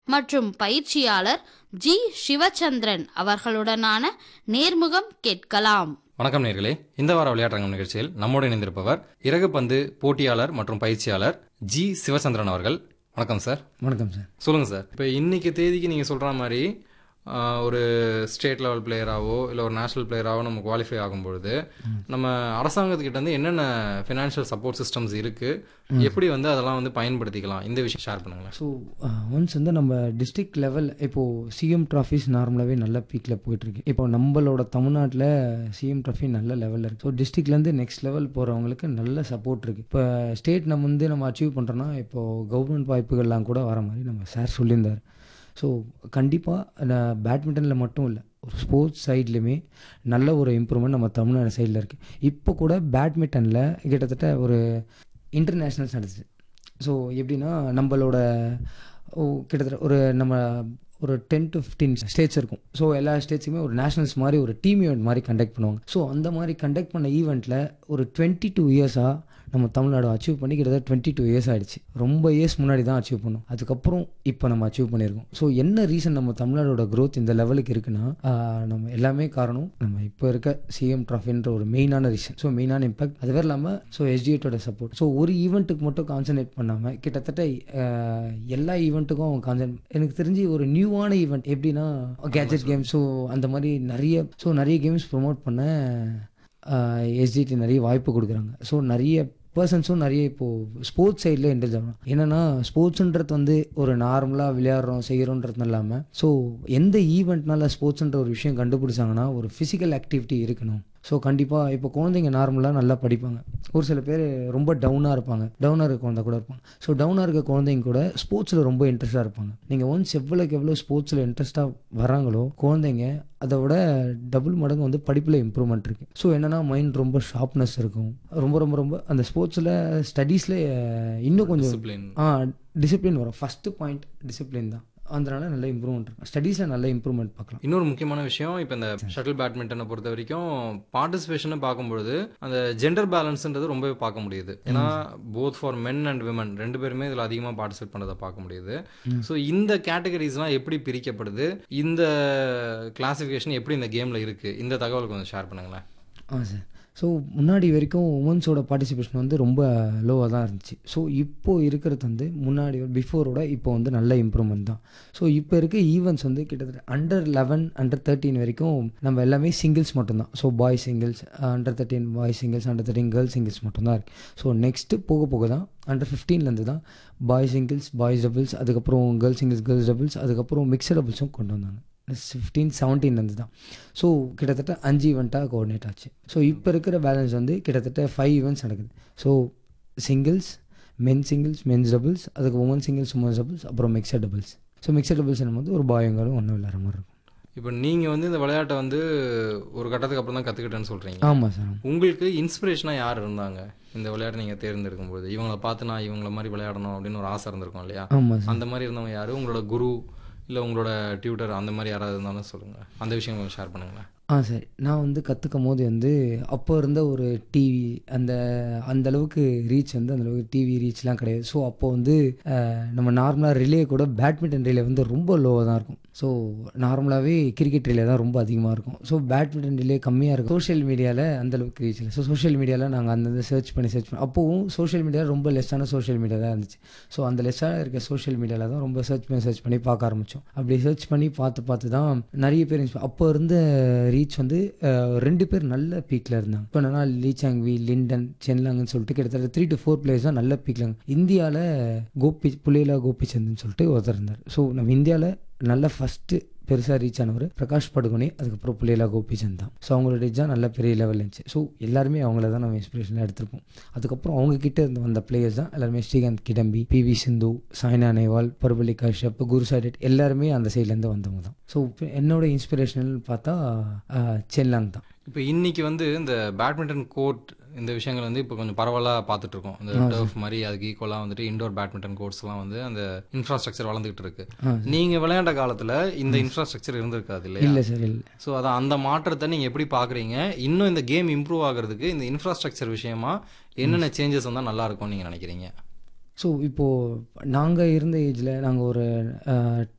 மற்றும் பயிற்சியாளர் ஜி சிவச்சந்திரன் அவர்களுடனான நேர்முகம் கேட்கலாம் வணக்கம் நேர்களே இந்த வார விளையாட்டரங்கம் நிகழ்ச்சியில் நம்மோடு இணைந்திருப்பவர் இறகுப்பந்து போட்டியாளர் மற்றும் பயிற்சியாளர் ஜி சிவச்சந்திரன் அவர்கள் வணக்கம் சார் வணக்கம் சார் சொல்லுங்க சார் இப்போ இன்னைக்கு தேதிக்கு நீங்க சொல்ற மாதிரி ஆஹ், ஒரு ஸ்டேட் லெவல் பிளேயராவோ இல்லை ஒரு நேஷனல் பிளேயராவோ நம்ம குவாலிஃபை ஆகும்பொழுது நம்ம அரசாங்கத்துக்கிட்ட இருந்து என்னென்ன ஃபினான்ஷியல் சப்போர்ட் சிஸ்டம்ஸ் இருக்கு எப்படி வந்து அதெல்லாம் வந்து பயன்படுத்திக்கலாம் இந்த விஷயம் ஷேர் பண்ணுங்களேன் ஸோ ஒன்ஸ் வந்து நம்ம டிஸ்ட்ரிக்ட் லெவல் இப்போது சிஎம் ட்ராஃபிஸ் நார்மலாகவே நல்ல பீக்கில் போயிட்டுருக்கு இப்போ நம்மளோட தமிழ்நாட்டில் சிஎம் ட்ராஃபி நல்ல லெவலில் இருக்குது ஸோ டிஸ்ட்ரிக்ட்லேருந்து நெக்ஸ்ட் லெவல் போகிறவங்களுக்கு நல்ல சப்போர்ட் இருக்குது இப்போ ஸ்டேட் நம்ம வந்து நம்ம அச்சீவ் பண்ணுறோன்னா இப்போது கவர்மெண்ட் வாய்ப்புகள்லாம் கூட வர மாதிரி நம்ம சார் சொல்லியிருந்தார் ஸோ கண்டிப்பாக பேட்மிண்டனில் மட்டும் இல்லை ஒரு ஸ்போர்ட்ஸ் சைட்லையுமே நல்ல ஒரு இம்ப்ரூவ்மெண்ட் நம்ம தமிழ்நாடு சைடில் இருக்குது இப்போ கூட பேட்மிண்டனில் கிட்டத்தட்ட ஒரு இன்டர்நேஷ்னல்ஸ் நடந்துச்சு ஸோ எப்படின்னா நம்மளோட ஓ, கிட்டத்தட்ட ஒரு நம்ம ஒரு டென் டு ஃபிஃப்டீன் ஸ்டேட்ஸ் இருக்கும் ஸோ எல்லா ஸ்டேட்ஸுமே ஒரு நேஷனல்ஸ் மாதிரி ஒரு டீம் ஈவெண்ட் மாதிரி கண்டக்ட் பண்ணுவாங்க ஸோ அந்த மாதிரி கண்டக்ட் பண்ண ஈவெண்ட்டில் ஒரு டுவெண்ட்டி டூ இயர்ஸாக நம்ம தமிழ்நாடு அச்சீவ் பண்ணி கிட்டத்தட்ட டுவெண்ட்டி டூ இயர்ஸ் ஆயிடுச்சு ரொம்ப இயர்ஸ் முன்னாடி தான் அச்சீவ் பண்ணோம் அதுக்கப்புறம் இப்போ நம்ம அச்சீவ் பண்ணியிருக்கோம் ஸோ என்ன ரீசன் நம்ம தமிழ்நாடோட growth இந்த லெவலுக்கு இருக்குன்னா ஆஹ், நம்ம எல்லாமே காரணம் நம்ம இப்போ இருக்க சிஎம் ட்ராஃபின்ற ஒரு மெயினான ரீசன் ஸோ மெயினான இம்பாக்ட் அது வேறு இல்லாமல் ஸோ எஸ்டிஎட்டோட சப்போர்ட் ஸோ ஒரு ஈவெண்ட்டுக்கு மட்டும் கான்சன்ட்ரேட் பண்ணாமல் கிட்டத்தட்ட ஆஹ், எல்லா ஈவெண்ட்டுக்கும் அவங்க கான்சன்ட் எனக்கு தெரிஞ்சு ஒரு நியூவான ஈவெண்ட் எப்படின்னா கேஜெட் கேம் ஸோ அந்த மாதிரி நிறைய ஸோ நிறைய கேம்ஸ் ப்ரொமோட் பண்ண எஸ்டிடி நிறைய வாய்ப்பு கொடுக்குறாங்க ஸோ நிறைய பர்சன்ஸும் நிறைய இப்போது ஸ்போர்ட்ஸ் சைடில் இன்ட்ரெஸ்ட் ஆகணும் என்னென்னா ஸ்போர்ட்ஸுன்றது வந்து ஒரு நார்மலாக விளையாடுறோம் செய்கிறோன்றது இல்லாமல் ஸோ எந்த ஈவெண்ட்னால ஸ்போர்ட்ஸ்ன்ற ஒரு விஷயம் கண்டுபிடிச்சாங்கன்னா ஒரு ஃபிசிக்கல் ஆக்டிவிட்டி இருக்கணும் ஸோ கண்டிப்பாக இப்போ குழந்தைங்க நார்மலாக நல்லா படிப்பாங்க ஒரு சில பேர் ரொம்ப டவுனாக இருப்பாங்க டவுனாக இருக்க குழந்தை கூட இருப்பாங்க ஸோ டவுனாக இருக்க குழந்தைங்க கூட ஸ்போர்ட்ஸில் ரொம்ப இன்ட்ரெஸ்ட்டாக இருப்பாங்க நீங்கள் ஒன்ஸ் எவ்வளோக்கு எவ்வளோ ஸ்போர்ட்ஸில் இன்ட்ரெஸ்ட்டாக வராங்களோ குழந்தைங்க அதை விட டபுள் மடங்கு வந்து படிப்பில் இம்ப்ரூவ்மெண்ட் இருக்குது ஸோ என்னென்னா மைண்ட் ரொம்ப ஷார்ப்னஸ் இருக்கும் ரொம்ப ரொம்ப ரொம்ப அந்த ஸ்போர்ட்ஸில் ஸ்டடீஸில் இன்னும் கொஞ்சம் டிசிப்ளின் ஆ டிசிப்ளின் வரும் ஃபஸ்ட்டு பாயிண்ட் டிசிப்ளின் தான் அதனால நல்ல இம்ப்ரூவ்மெண்ட் இருக்கும் ஸ்டடீஸில் நல்ல இம்ப்ரூவ்மெண்ட் பார்க்கலாம் இன்னொரு முக்கியமான விஷயம் இப்போ இந்த ஷட்டில் பேட்மிண்டனை பொறுத்த வரைக்கும் பார்ட்டிசிபேஷனை பார்க்கும்பொழுது அந்த ஜெண்டர் பேலன்ஸ்ன்றது ரொம்பவே பார்க்க முடியுது ஏன்னா both for men and women ரெண்டு பேருமே இதில் அதிகமாக பார்ட்டிசிபேட் பண்ணதை பார்க்க முடியுது ஸோ இந்த கேட்டகரிஸ்லாம் எப்படி பிரிக்கப்படுது இந்த கிளாசிஃபிகேஷன் எப்படி இந்த கேமில் இருக்குது இந்த தகவல் கொஞ்சம் ஷேர் பண்ணுங்களேன் ஆ சார் ஸோ முன்னாடி வரைக்கும் உமன்ஸோட பார்ட்டிசிபேஷன் வந்து ரொம்ப லோவாக தான் இருந்துச்சு ஸோ இப்போ இருக்கிறது வந்து முன்னாடி பிஃபோரோட இப்போ வந்து நல்ல இம்ப்ரூவ்மெண்ட் தான் ஸோ இப்போ இருக்க ஈவெண்ட்ஸ் வந்து கிட்டத்தட்ட அண்டர் லெவன் அண்டர் தேர்ட்டீன் வரைக்கும் நம்ம எல்லாமே சிங்கிள்ஸ் மட்டும்தான் so boy singles under thirteen boy singles under thirteen girls singles மட்டும்தான் இருக்குது ஸோ நெக்ஸ்ட்டு போக போக தான் அண்டர் ஃபிஃப்டீன்லேருந்து தான் பாய் சிங்கிள்ஸ் பாய்ஸ் டபுள்ஸ் அதுக்கப்புறம் கேர்ள்ஸ் சிங்கிள்ஸ் கேர்ள்ஸ் டபுள்ஸ் அதுக்கப்புறம் மிக்சட் டபுள்ஸும் கொண்டு வந்தாங்க ஃபிஃப்டீன் செவன்டீன்லேருந்து தான் ஸோ கிட்டத்தட்ட அஞ்சு ஈவெண்ட்டாக கோஆர்டினேட் ஆச்சு ஸோ இப்போ இருக்கிற பேலன்ஸ் வந்து கிட்டத்தட்ட ஃபைவ் ஈவெண்ட்ஸ் நடக்குது so singles men singles men's doubles அதுக்கு உமன் சிங்கிள்ஸ் உமன்ஸ் டபுள்ஸ் அப்புறம் mixed doubles so mixed doubles போது ஒரு பாயங்களும் ஒன்றும் இல்லாத மாதிரி இருக்கும் இப்போ நீங்கள் வந்து இந்த விளையாட்டை வந்து ஒரு கட்டத்துக்கு அப்புறம் தான் கற்றுக்கிட்டேன்னு சொல்கிறீங்க ஆமாம் சார் உங்களுக்கு இன்ஸ்பிரேஷனாக யார் இருந்தாங்க இந்த விளையாட்டை நீங்கள் தேர்ந்தெடுக்கும் போது இவங்கள பார்த்து நான் இவங்கள மாதிரி விளையாடணும் அப்படின்னு ஒரு ஆசை இருந்திருக்கும் இல்லையா ஆமாம் சார் அந்த மாதிரி இருந்தவங்க யாரு உங்களோட குரு இல்லை உங்களோட டியூட்டர் அந்த மாதிரி யாராவது இருந்தாலும் சொல்லுங்கள் அந்த விஷயம் கொஞ்சம் ஷேர் பண்ணுங்களேன் ஆ சரி நான் வந்து கற்றுக்கும் போது வந்து அப்போ இருந்த ஒரு டிவி அந்த அந்த அளவுக்கு ரீச் வந்து அந்த அளவுக்கு டிவி ரீச்லாம் கிடையாது ஸோ அப்போ வந்து அஹ், நம்ம நார்மலாக ரிலே கூட பேட்மிண்டன் ரிலே வந்து ரொம்ப லோவாக தான் இருக்கும் ஸோ நார்மலாகவே கிரிக்கெட் ரிலே தான் ரொம்ப அதிகமாக இருக்கும் ஸோ பேட்மிண்டன் ரிலே கம்மியாக இருக்கும் சோஷியல் மீடியாவில் அந்த அளவுக்கு ரீச் இல்லை ஸோ சோஷியல் மீடியாவில் நாங்கள் அந்த சர்ச் பண்ணி சர்ச் பண்ணி அப்போவும் சோஷியல் மீடியா ரொம்ப லெஸ்ஸான சோஷியல் மீடியா தான் இருந்துச்சு ஸோ அந்த லெஸ்ஸாக இருக்க சோஷியல் மீடியாவில் தான் ரொம்ப சர்ச் பண்ணி சர்ச் பண்ணி பார்க்க ஆரம்பித்தோம் அப்படி சர்ச் பண்ணி பார்த்து பார்த்து தான் நிறைய பேர் inspire- அப்போ இருந்த ரீச் வந்து அஹ், ரெண்டு பேர் நல்ல பீக்கில் இருந்தாங்க இப்போ என்னன்னா லீ சாங்வி லிண்டன் சென்லாங்கன்னு சொல்லிட்டு கிட்டத்தட்ட த்ரீ டு ஃபோர் பிளேயர்ஸ் தான் நல்ல பீக்கில் இந்தியாவில் கோபி புலேலா கோபிச்சந்த்னு சொல்லிட்டு ஒருத்தர் இருந்தார் ஸோ நம்ம இந்தியாவில் நல்ல ஃபஸ்ட்டு பெருசாக ரீச் ஆனவர் பிரகாஷ் படுகோனே அதுக்கப்புறம் புலேலா கோபிச்சந்த் தான் ஸோ அவங்களோட ரீச் தான் நல்ல பெரிய லெவலில் இருந்துச்சு ஸோ எல்லாருமே அவங்கள தான் நம்ம இன்ஸ்பிரேஷனாக எடுத்திருப்போம் அதுக்கப்புறம் அவங்க கிட்ட இருந்து வந்த பிளேயர்ஸ் தான் எல்லாருமே ஸ்ரீகாந்த் கிடம்பி பி வி சிந்து சாய்னா நேவால் பர்பலி கஷ்யப் குரு சாடெட் எல்லாருமே அந்த சைட்லேருந்து வந்தவங்க தான் ஸோ என்னோட இன்ஸ்பிரேஷனல் பார்த்தா ஆஹ், சென்லாங் தான் இப்போ இன்னைக்கு வந்து இந்த பேட்மிண்டன் கோர்ட் இந்த விஷயங்கள் வந்து இப்போ கொஞ்சம் பரவலாக பார்த்துட்டு இருக்கோம் இந்த டர்ஃப் மாதிரி அதுக்கு ஈக்குவலாக வந்துட்டு இண்டோர் பேட்மிண்டன் கோர்ட்ஸ்லாம் வந்து அந்த இன்ஃப்ராஸ்ட்ரக்சர் வளர்ந்துகிட்டு இருக்கு நீங்கள் விளையாண்ட காலத்தில் இந்த இன்ஃப்ராஸ்ட்ரக்சர் இருந்திருக்காது இல்லையா இல்லை சார் இல்லை ஸோ அதான் அந்த மாற்றத்தை நீங்கள் எப்படி பார்க்குறீங்க இன்னும் இந்த கேம் இம்ப்ரூவ் ஆகிறதுக்கு இந்த இன்ஃப்ராஸ்ட்ரக்சர் விஷயமா என்னென்ன சேஞ்சஸ் வந்தால் நல்லா இருக்கும்னு நீங்கள் நினைக்கிறீங்க ஸோ இப்போது நாங்கள் இருந்த ஏஜில் நாங்கள் ஒரு